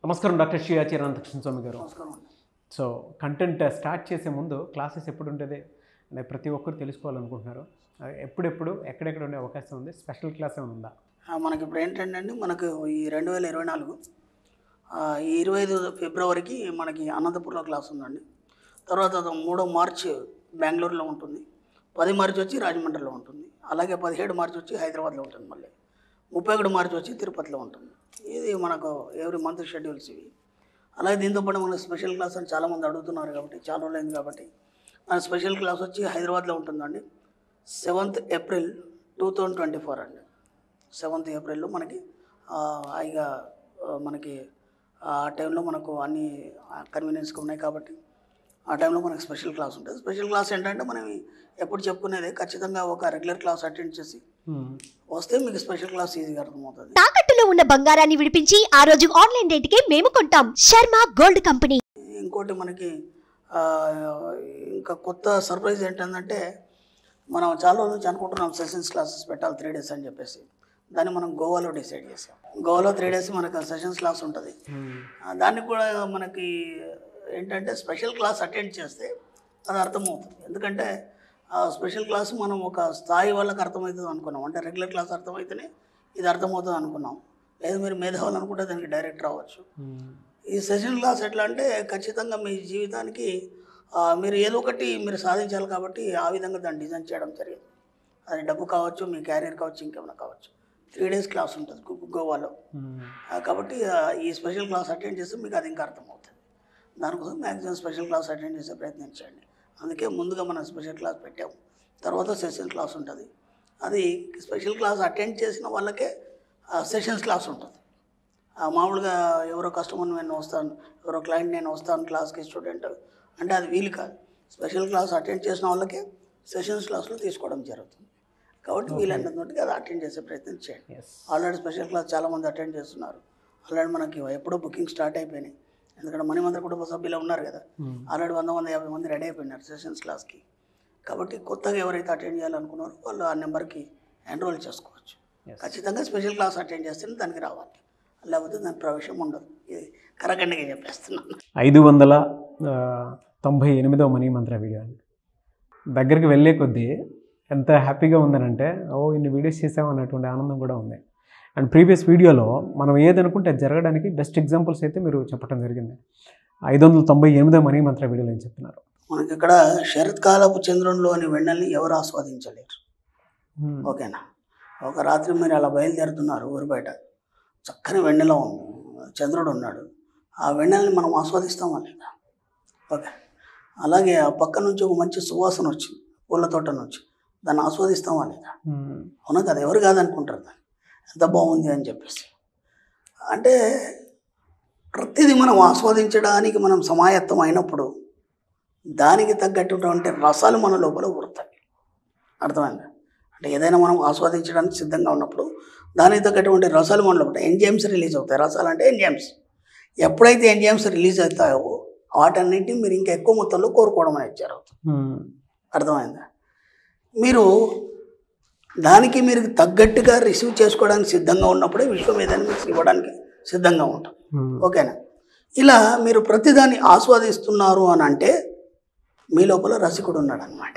నమస్కారం డాక్టర్ శ్రీ ఆచార్య కృష్ణ స్వామి గారు నమస్కారం అండి. సో కంటెంట్ స్టార్ట్ చేసే ముందు క్లాసెస్ ఎప్పుడు ఉంటుంది అంటే ప్రతి ఒక్కరు తెలుసుకోవాలనుకుంటున్నారు అది ఎప్పుడెప్పుడు ఎక్కడెక్కడ ఉండే అవకాశం ఉంది స్పెషల్ క్లాస్ ఏమైనా ఉందా ఆ, మనకి ఇప్పుడు ఏంటంటే అండి మనకు ఈ రెండు వేల ఇరవై నాలుగు ఆ, ఈ ఇరవై ఐదు ఫిబ్రవరికి మనకి అనంతపూర్లో క్లాస్ ఉందండి తర్వాత అది మూడో మార్చ్ బెంగళూరులో ఉంటుంది పది మార్చి వచ్చి రాజమండ్రిలో ఉంటుంది అలాగే పదిహేడు మార్చి వచ్చి హైదరాబాద్లో ఉంటుంది మళ్ళీ ముప్పై ఒకటి మార్చి వచ్చి తిరుపతిలో ఉంటుంది ఇది మనకు ఎవ్రీ మంత్ షెడ్యూల్స్ ఇవి అలాగే దీంతో పాటు మనకు స్పెషల్ క్లాస్ అని చాలామంది అడుగుతున్నారు కాబట్టి చాలా రోజులైంది కాబట్టి మన స్పెషల్ క్లాస్ వచ్చి హైదరాబాద్లో ఉంటుందండి seventh April two thousand twenty four అండి సెవెంత్ ఏప్రిల్లో మనకి ఆ, హాయిగా ఆ, మనకి ఆ టైంలో మనకు అన్ని కన్వీనియన్స్గా ఉన్నాయి కాబట్టి ఆ టైంలో మనకి స్పెషల్ క్లాస్ ఉంటుంది స్పెషల్ క్లాస్ ఏంటంటే మనం ఎప్పుడు చెప్పుకునేది ఖచ్చితంగా ఒక రెగ్యులర్ క్లాస్ అటెండ్ చేసి వస్తే మీకు స్పెషల్ క్లాస్ ఈజీగా అర్థమవుతుంది తాకట్టులో ఉన్న బంగారాన్ని విడిపించి ఆ రోజు ఆన్లైన్ రేటుకే మేము కొంటాం శర్మ గోల్డ్ కంపెనీ ఇంకోటి మనకి ఆ, ఇంకా కొత్త సర్ప్రైజ్ ఏంటంటే మనం చాలా రోజుల నుంచి అనుకుంటున్నాం సెషన్స్ క్లాసెస్ పెట్టాలి త్రీ డేస్ అని చెప్పేసి దాన్ని మనం గోవాలో డిసైడ్ చేసాం గోవాలో త్రీ డేస్ మనకు సెషన్స్ క్లాస్ ఉంటుంది ఆ, దానికి కూడా మనకి ఏంటంటే స్పెషల్ క్లాస్ అటెండ్ చేస్తే అది అర్థమవుతుంది ఎందుకంటే ఆ స్పెషల్ క్లాస్ మనం ఒక స్థాయి వాళ్ళకి అర్థమవుతుంది అనుకున్నాం అంటే రెగ్యులర్ క్లాస్ అర్థమైతేనే ఇది అర్థమవుతుంది అనుకున్నాం లేదు మీరు మేధావులు అనుకుంటే దానికి డైరెక్ట్ రావచ్చు ఈ సెషన్ క్లాస్ ఎట్లా అంటే ఖచ్చితంగా మీ జీవితానికి ఆ, మీరు ఏదో ఒకటి మీరు సాధించాలి కాబట్టి ఆ విధంగా దాన్ని డిజైన్ చేయడం జరిగింది అది డబ్బు కావచ్చు మీ క్యారియర్ కావచ్చు ఇంకేమైనా కావచ్చు త్రీ డేస్ క్లాస్ ఉంటుంది గు- గోవాలో ఆ, కాబట్టి ఆ, ఈ స్పెషల్ క్లాస్ అటెండ్ చేస్తే మీకు అది ఇంకా అర్థమవుతుంది దానికోసం మ్యాక్సిమం స్పెషల్ క్లాస్ అటెండ్ చేసే ప్రయత్నం చేయండి అందుకే ముందుగా మనం స్పెషల్ క్లాస్ పెట్టాము తర్వాత సెషన్ క్లాస్ ఉంటుంది అది స్పెషల్ క్లాస్ అటెండ్ చేసిన వాళ్ళకే సెషన్స్ క్లాస్ ఉంటుంది ఆ, మామూలుగా ఎవరో కస్టమర్ నేను వస్తాను ఎవరో క్లయింట్ నేను వస్తాను క్లాస్కి స్టూడెంట్ అంటే అది వీలు కాదు స్పెషల్ క్లాస్ అటెండ్ చేసిన వాళ్ళకే సెషన్స్ క్లాస్లో తీసుకోవడం జరుగుతుంది కాబట్టి వీలైనంత మట్టుకు అది అటెండ్ చేసే ప్రయత్నం చేయండి ఎస్ ఆల్రెడీ స్పెషల్ క్లాస్ చాలామంది అటెండ్ చేస్తున్నారు ఆల్రెడీ మనకి ఎప్పుడో బుకింగ్ స్టార్ట్ అయిపోయినాయి ఎందుకంటే మణిమంత్ర కుటుంబ సభ్యులు ఉన్నారు కదా ఆల్రెడీ వంద వంద యాభై మంది రెడీ అయిపోయినారు సెషన్స్ క్లాస్కి కాబట్టి కొత్తగా ఎవరైతే అటెండ్ చేయాలనుకున్నారో వాళ్ళు ఆ నెంబర్కి ఎన్రోల్ చేసుకోవచ్చు Yes. ఖచ్చితంగా స్పెషల్ క్లాస్ అటెండ్ చేస్తేనే దానికి రావాలి లేకపోతే దానికి ప్రవేశం ఉండదు ఇది కరకండిగా చెప్పేస్తున్నాను ఐదు వందల ఆ, తొంభై ఎనిమిదవ మనీ మంత్ర వీడియో అండి దగ్గరికి వెళ్ళే కొద్దీ ఎంత హ్యాపీగా ఉందనంటే ఓ ఇన్ని వీడియోస్ చేసాం అన్నటువంటి ఆనందం కూడా ఉంది అండ్ ప్రీవియస్ వీడియోలో మనం ఏదనుకుంటే అది జరగడానికి బెస్ట్ ఎగ్జాంపుల్స్ అయితే మీరు చెప్పడం జరిగింది ఐదు వందల తొంభై ఎనిమిదవ మనీ మంత్ర వీడియోలో ఏం చెప్తున్నారు మనకి ఇక్కడ శరత్కాలపు చంద్రునిలోని వెన్నెల్ని ఎవరు ఆస్వాదించలేరు ఓకేనా ఒక రాత్రి మీరు అలా బయలుదేరుతున్నారు ఊరి బయట చక్కని వెన్నెల ఉంది చంద్రుడు ఉన్నాడు ఆ వెన్నెలని మనం ఆస్వాదిస్తామా లేదా ఓకే అలాగే ఆ పక్క నుంచి ఒక మంచి సువాసన వచ్చింది పూల తోట నుంచి దాన్ని ఆస్వాదిస్తామా లేదా అవునా కదా ఎవరు కాదనుకుంటారు దాన్ని ఎంత బాగుంది అని చెప్పేసి అంటే ప్రతిదీ మనం ఆస్వాదించడానికి మనం సమాయత్తం అయినప్పుడు దానికి తగ్గట్టుటువంటి రసాలు మన లోపల పుడతాయి అర్థమైందా అంటే ఏదైనా మనం ఆస్వాదించడానికి సిద్ధంగా ఉన్నప్పుడు దానికి తగ్గటువంటి రసాలు మన లోపల ఎంజైమ్స్ రిలీజ్ అవుతాయి రసాలు అంటే ఎంజైమ్స్ ఎప్పుడైతే ఎంజైమ్స్ రిలీజ్ అవుతాయో వాటన్నిటిని మీరు ఇంకా ఎక్కువ మొత్తంలో కోరుకోవడం అనేది జరుగుతుంది అర్థమైందా మీరు దానికి మీరు తగ్గట్టుగా రిసీవ్ చేసుకోవడానికి సిద్ధంగా ఉన్నప్పుడే విశ్వం ఏదైనా మీకు ఇవ్వడానికి సిద్ధంగా ఉంటుంది ఓకేనా ఇలా మీరు ప్రతిదాన్ని ఆస్వాదిస్తున్నారు అని అంటే మీ లోపల రసికుడు ఉన్నాడు అనమాట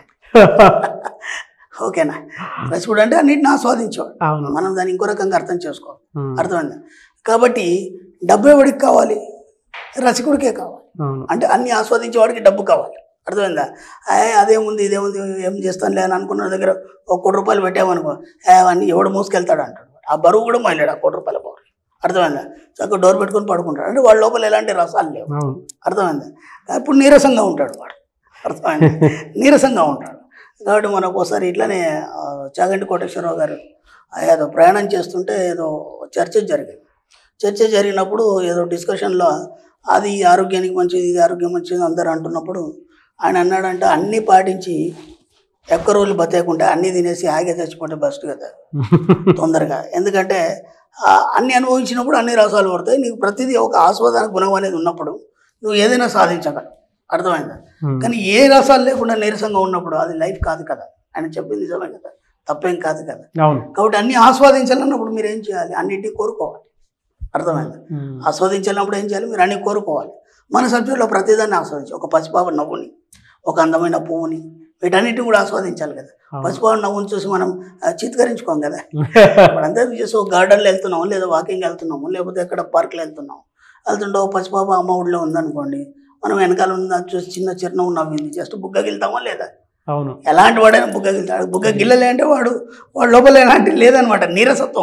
ఓకేనా రసికుడు అంటే అన్నిటిని ఆస్వాదించేవాడు అవును మనం దాన్ని ఇంకో రకంగా అర్థం చేసుకోవాలి అర్థమైందా కాబట్టి డబ్బు ఎవడికి కావాలి రసికుడికే కావాలి అవును అంటే అన్ని ఆస్వాదించేవాడికి డబ్బు కావాలి అర్థమైందా ఏ అదేముంది ఇదేముంది ఏం చేస్తానులే అని అనుకున్న దగ్గర ఒక కోటి రూపాయలు పెట్టామనుకో ఏ అవన్నీ ఎవడు మోసుకెళ్తాడు అంటాడు ఆ బరువు కూడా మొయలేడు ఆ కోటి రూపాయల పవర్ అర్థమైందా చక్కగా డోర్ పెట్టుకొని పడుకుంటాడు అంటే వాళ్ళ లోపల ఎలాంటి రసాలు లేవు అవును అర్థమైందా ఇప్పుడు నీరసంగా ఉంటాడు వాడు అర్థమైందా నీరసంగా ఉంటాడు కాబట్టి మనకు ఒకసారి ఇట్లానే ఆ, చాగంటి కోటేశ్వరరావు గారు ఆ ఏదో ప్రయాణం చేస్తుంటే ఏదో చర్చ జరిగింది చర్చ జరిగినప్పుడు ఏదో డిస్కషన్లో అది ఆరోగ్యానికి మంచిది ఇది ఆరోగ్యం మంచిది అందరు అంటున్నప్పుడు ఆయన అన్నాడంటే అన్నీ పాటించి ఎక్కువ రోజులు బతేకుంటే అన్నీ తినేసి హాయిగా చచ్చిపోతే బెస్ట్ కదా తొందరగా ఎందుకంటే ఆ, అన్ని అనుభవించినప్పుడు అన్ని రసాలు పడతాయి నీకు ప్రతిదీ ఒక ఆస్వాదన గుణం అనేది ఉన్నప్పుడు నువ్వు ఏదైనా సాధించగలవు అర్థమైందా కానీ ఏ రసాలు లేకుండా నీరసంగా ఉన్నప్పుడు అది లైఫ్ కాదు కదా ఆయన చెప్పింది నిజమే కదా తప్పేం కాదు కదా అవును కాబట్టి అన్ని ఆస్వాదించాలన్నప్పుడు మీరు ఏం చేయాలి అన్నిటినీ కోరుకోవాలి అర్థమైంది ఆస్వాదించాలన్నప్పుడు ఏం చేయాలి మీరు అన్ని కోరుకోవాలి మన సబ్జెక్టులో ప్రతిదాన్ని ఆస్వాదించాలి ఒక పసిపాప నవ్వుని ఒక అందమైన పువ్వుని వీటన్నిటిని కూడా ఆస్వాదించాలి కదా పసిపాప నవ్వుని చూసి మనం ఆ, చిత్కరించుకోం కదా ఇప్పుడంతా చేసి ఒక గార్డెన్లో వెళ్తున్నాము లేదా వాకింగ్ వెళ్తున్నాము లేకపోతే ఎక్కడ పార్క్లో వెళ్తున్నాము వెళ్తుంటే ఒక పసిపాప అమ్మ ఊళ్ళో ఉందనుకోండి మనం వెనకాల ఉన్న చూసి చిన్న చిరునవ్వు నవ్వింది జస్ట్ బుగ్గ గిల్తామా లేదా అవును ఎలాంటి వాడైనా బుగ్గ గిల్తాడు బుగ్గ గిల్లలే అంటే వాడు వాడు లోపల ఎలాంటి లేదనమాట నీరసత్వం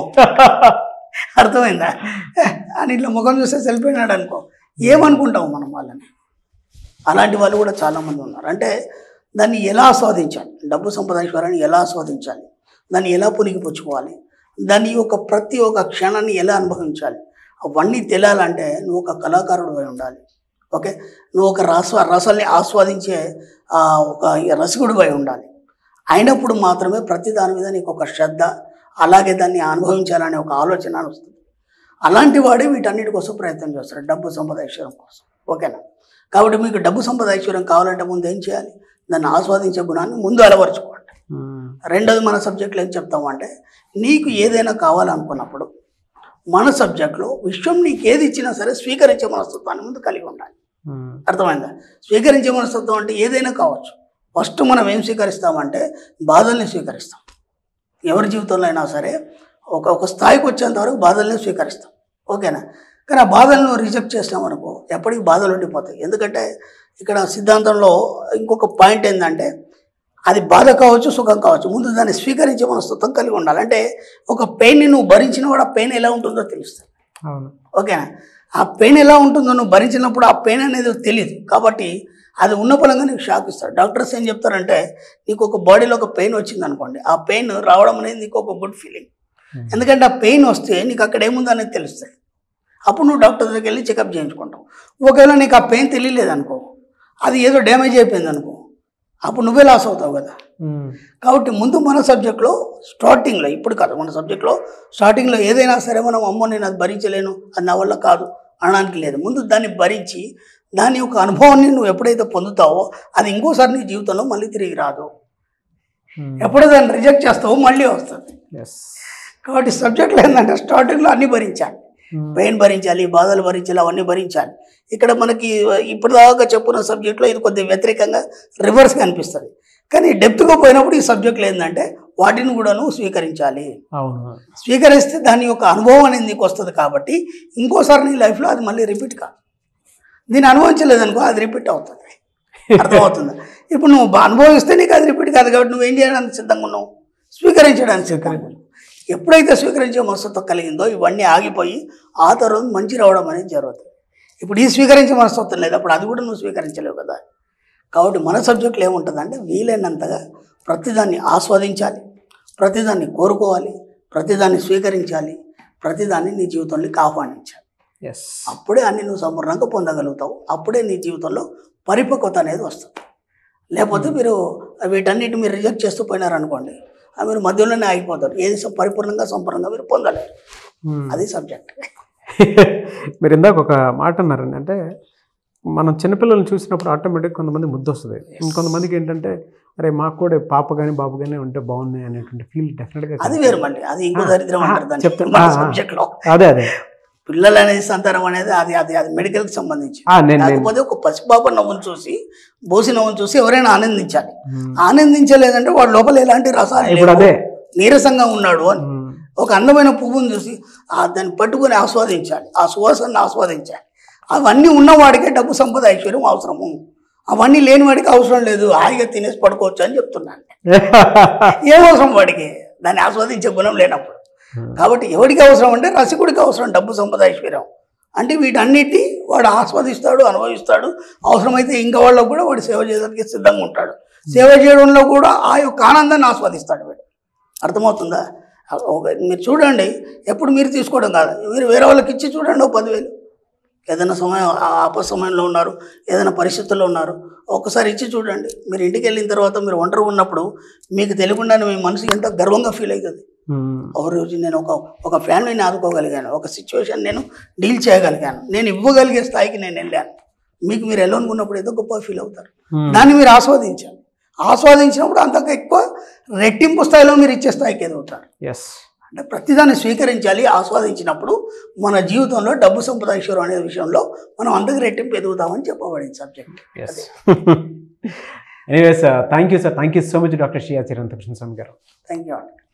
అర్థమైందా అని ఇట్లా ముఖం చూస్తే వెళ్ళిపోయినాడు అనుకో ఏమనుకుంటాము మనం వాళ్ళని అలాంటి వాళ్ళు కూడా చాలామంది ఉన్నారు అంటే దాన్ని ఎలా ఆస్వాదించాలి డబ్బు సంపాదించుకోవాలని ఎలా ఆస్వాదించాలి దాన్ని ఎలా పునిగిపుచ్చుకోవాలి దాని యొక్క ప్రతి ఒక్క క్షణాన్ని ఎలా అనుభవించాలి అవన్నీ తెలియాలంటే నువ్వు ఒక కళాకారుడు అయి ఉండాలి ఓకే నువ్వు ఒక రస రసాల్ని ఆస్వాదించే ఆ, ఒక రసికుడు అయి ఉండాలి అయినప్పుడు మాత్రమే ప్రతి దాని మీద నీకు ఒక శ్రద్ధ అలాగే దాన్ని అనుభవించాలనే ఒక ఆలోచన వస్తుంది అలాంటి వాడే వీటన్నిటి కోసం ప్రయత్నం చేస్తాడు డబ్బు సంపద ఐశ్వర్యం కోసం ఓకేనా కాబట్టి మీకు డబ్బు సంపద ఐశ్వర్యం కావాలంటే ముందు ఏం చేయాలి దాన్ని ఆస్వాదించే గుణాన్ని ముందు అలవరుచుకోండి ఉమ్, రెండోది మన సబ్జెక్టులో ఏం చెప్తామంటే నీకు ఏదైనా కావాలనుకున్నప్పుడు మన సబ్జెక్ట్లో విశ్వం నీకు ఏది ఇచ్చినా సరే స్వీకరించే మనస్తత్వాన్ని ముందు కలిగి ఉండాలి ఉమ్, అర్థమైందా స్వీకరించే మనస్తత్వం అంటే ఏదైనా కావచ్చు ఫస్ట్ మనం ఏం స్వీకరిస్తామంటే బాధల్ని స్వీకరిస్తాం ఎవరి జీవితంలో అయినా సరే ఒక ఒక స్థాయికి వచ్చేంత వరకు బాధల్ని స్వీకరిస్తాం ఓకేనా కానీ ఆ బాధలను రిజెక్ట్ చేస్తామనుకో ఎప్పటికీ బాధలు ఉండిపోతాయి ఎందుకంటే ఇక్కడ సిద్ధాంతంలో ఇంకొక పాయింట్ ఏంటంటే అది బాధ కావచ్చు సుఖం కావచ్చు ముందు దాన్ని స్వీకరించే మనస్తత్వం కలిగి ఉండాలి అంటే ఒక పెయిన్ని నువ్వు భరించిన కూడా ఆ పెయిన్ ఎలా ఉంటుందో తెలుస్తుంది అవును ఓకేనా ఆ పెయిన్ ఎలా ఉంటుందో నువ్వు భరించినప్పుడు ఆ పెయిన్ అనేది తెలియదు కాబట్టి అది ఉన్న పరంగా నీకు షాక్ ఇస్తాడు డాక్టర్స్ ఏం చెప్తారంటే నీకు ఒక బాడీలో ఒక పెయిన్ వచ్చింది అనుకోండి ఆ పెయిన్ రావడం అనేది నీకు ఒక గుడ్ ఫీలింగ్ ఎందుకంటే ఆ పెయిన్ వస్తే నీకు అక్కడ ఏముందో అనేది తెలుస్తుంది అప్పుడు నువ్వు డాక్టర్ దగ్గరికి వెళ్ళి చెకప్ చేయించుకుంటావు ఒకవేళ నీకు ఆ పెయిన్ తెలియలేదు అనుకో అది ఏదో డ్యామేజ్ అయిపోయింది అనుకో అప్పుడు నువ్వే లాస్ అవుతావు కదా ఉమ్, కాబట్టి ముందు మన సబ్జెక్ట్లో స్టార్టింగ్లో ఇప్పుడు కాదు మన సబ్జెక్ట్లో స్టార్టింగ్లో ఏదైనా సరే మనం అమ్మో నేను అది భరించలేను అది నా వల్ల కాదు అనడానికి లేదు ముందు దాన్ని భరించి దాని యొక్క అనుభవాన్ని నువ్వు ఎప్పుడైతే పొందుతావో అది ఇంకోసారి నీ జీవితంలో మళ్ళీ తిరిగి రాదు ఉమ్, ఎప్పుడు దాన్ని రిజెక్ట్ చేస్తావో మళ్ళీ వస్తుంది yes. కాబట్టి సబ్జెక్ట్లో ఏంటంటే స్టార్టింగ్లో అన్నీ భరించాలి ఉమ్, పెయిన్ భరించాలి బాధలు భరించాలి అవన్నీ భరించాలి ఇక్కడ మనకి ఇప్పటిదాకా చెప్పున్న సబ్జెక్ట్లో ఇది కొద్దిగా వ్యతిరేకంగా రివర్స్గా అనిపిస్తుంది కానీ డెప్త్గా పోయినప్పుడు ఈ సబ్జెక్టులు ఏంటంటే వాటిని కూడా నువ్వు స్వీకరించాలి అవును స్వీకరిస్తే దాని యొక్క అనుభవం అనేది నీకు వస్తుంది కాబట్టి ఇంకోసారి నీ లైఫ్లో అది మళ్ళీ రిపీట్ కాదు దీన్ని అనుభవించలేదనుకో అది రిపీట్ అవుతుంది అర్థమవుతుంది ఇప్పుడు నువ్వు బా- అనుభవిస్తే నీకు అది రిపీట్ కాదు కాబట్టి నువ్వు ఏం చేయడానికి సిద్ధంగా ఉన్నావు స్వీకరించడానికి సిద్ధంగా ఉన్నావు. ఎప్పుడైతే స్వీకరించే మనస్తత్వం కలిగిందో ఇవన్నీ ఆగిపోయి ఆ తర్వాత మంచి రావడం అనేది జరుగుతుంది ఇప్పుడు ఈ స్వీకరించే మనస్తత్వం లేదు అప్పుడు అది కూడా నువ్వు స్వీకరించలేవు కదా కాబట్టి మన సబ్జెక్టులు ఏముంటుందంటే వీలైనంతగా ప్రతిదాన్ని ఆస్వాదించాలి ప్రతిదాన్ని కోరుకోవాలి ప్రతిదాన్ని స్వీకరించాలి ప్రతిదాన్ని నీ జీవితంలోకి ఆహ్వానించాలి ఎస్ అప్పుడే అన్ని నువ్వు సంపూర్ణంగా పొందగలుగుతావు అప్పుడే నీ జీవితంలో పరిపక్వత అనేది వస్తుంది లేకపోతే మీరు వీటన్నిటి మీరు రిజెక్ట్ చేస్తూ పోయినారనుకోండి ఆ మీరు మధ్యలోనే ఆగిపోతారు ఏది సం- పరిపూర్ణంగా సంపూర్ణంగా మీరు పొందలేరు అది సబ్జెక్ట్ మీరు ఇందాక ఒక మాట అన్నారండి అంటే మనం చిన్నపిల్లల్ని చూసినప్పుడు ఆటోమేటిక్ కొంతమంది ముద్దు వస్తుంది ఇంకొంతమందికి ఏంటంటే అరే మాకు కూడా పాప కానీ బాబు కానీ ఉంటే బాగున్నాయి అనేటువంటి ఫీల్ డెఫినెట్గా అది వేరు మళ్ళీ అది ఇంకో ఆ, దరిద్రం ఆ, అంటారు దాన్ని చెప్తాను. మన ఆ, ఆ. సబ్జెక్ట్లో అదే అదే పిల్లలు అనేది సంతానం అనేది అది అది అది మెడికల్కి సంబంధించి ఆ, నేను నేను కాకపోతే ఒక పసిపాప నవ్వును చూసి బోసి నవ్వును చూసి ఎవరైనా ఆనందించాలి ఉమ్, ఆనందించలేదంటే వాడు లోపల ఎలాంటి రసాలు ఇప్పుడు లేవు. అదే నీరసంగా ఉన్నాడు అని ఉమ్, ఒక అందమైన పువ్వును చూసి ఆ దాన్ని పట్టుకొని ఆస్వాదించాలి ఆ సువాసనను ఆస్వాదించాలి అవన్నీ ఉన్నవాడికే డబ్బు సంపద ఐశ్వర్యం అవసరము అవన్నీ లేని వాడికి అవసరం లేదు హాయిగా తినేసి పడుకోవచ్చు అని చెప్తున్నాను ఏం అవసరం వాడికి దాన్ని ఆస్వాదించే గుణం లేనప్పుడు కాబట్టి ఎవడికి అవసరం అంటే రసికుడికి అవసరం డబ్బు సంపద ఐశ్వర్యం అంటే వీటన్నిటి వాడు ఆస్వాదిస్తాడు అనుభవిస్తాడు అవసరమైతే ఇంకా వాళ్ళకు కూడా వాడు సేవ చేయడానికి సిద్ధంగా ఉంటాడు సేవ చేయడంలో కూడా ఆ యొక్క ఆనందాన్ని ఆస్వాదిస్తాడు వీడు అర్థమవుతుందా ఒక మీరు చూడండి ఎప్పుడు మీరు తీసుకోవడం కాదు మీరు వేరే వాళ్ళకి ఇచ్చి చూడండి ఒక పదివేలు ఏదైనా సమయం ఆ ఆపద సమయంలో ఉన్నారు ఏదైనా పరిస్థితుల్లో ఉన్నారు ఒక్కసారి ఇచ్చి చూడండి మీరు ఇంటికి వెళ్ళిన తర్వాత మీరు ఒంటరి ఉన్నప్పుడు మీకు తెలియకుండానే మీ మనసు ఎంత గర్వంగా ఫీల్ అవుతుంది ఉమ్, ఒక రోజు నేను ఒక ఒక ఫ్యామిలీని ఆదుకోగలిగాను ఒక సిచ్యువేషన్ నేను డీల్ చేయగలిగాను నేను ఇవ్వగలిగే స్థాయికి నేను వెళ్ళాను మీకు మీరు వెళ్ళనుకున్నప్పుడు ఏదో గొప్ప ఫీల్ అవుతారు ఉమ్, దాన్ని మీరు ఆస్వాదించాలి ఆస్వాదించినప్పుడు అంతకు ఎక్కువ రెట్టింపు స్థాయిలో మీరు ఇచ్చే స్థాయికి ఎదుగుతారు ఎస్ అంటే ప్రతిదాన్ని స్వీకరించాలి ఆస్వాదించినప్పుడు మన జీవితంలో డబ్బు సంపద ఐశ్వర్యం అనే విషయంలో మనం అందరికి రెట్టింపు ఎదుగుతామని చెప్పబడింది subject yes anyways thank you sir thank you so much doctor షియా చిరంత కృష్ణ స్వామి గారు థ్యాంక్ యూ అండి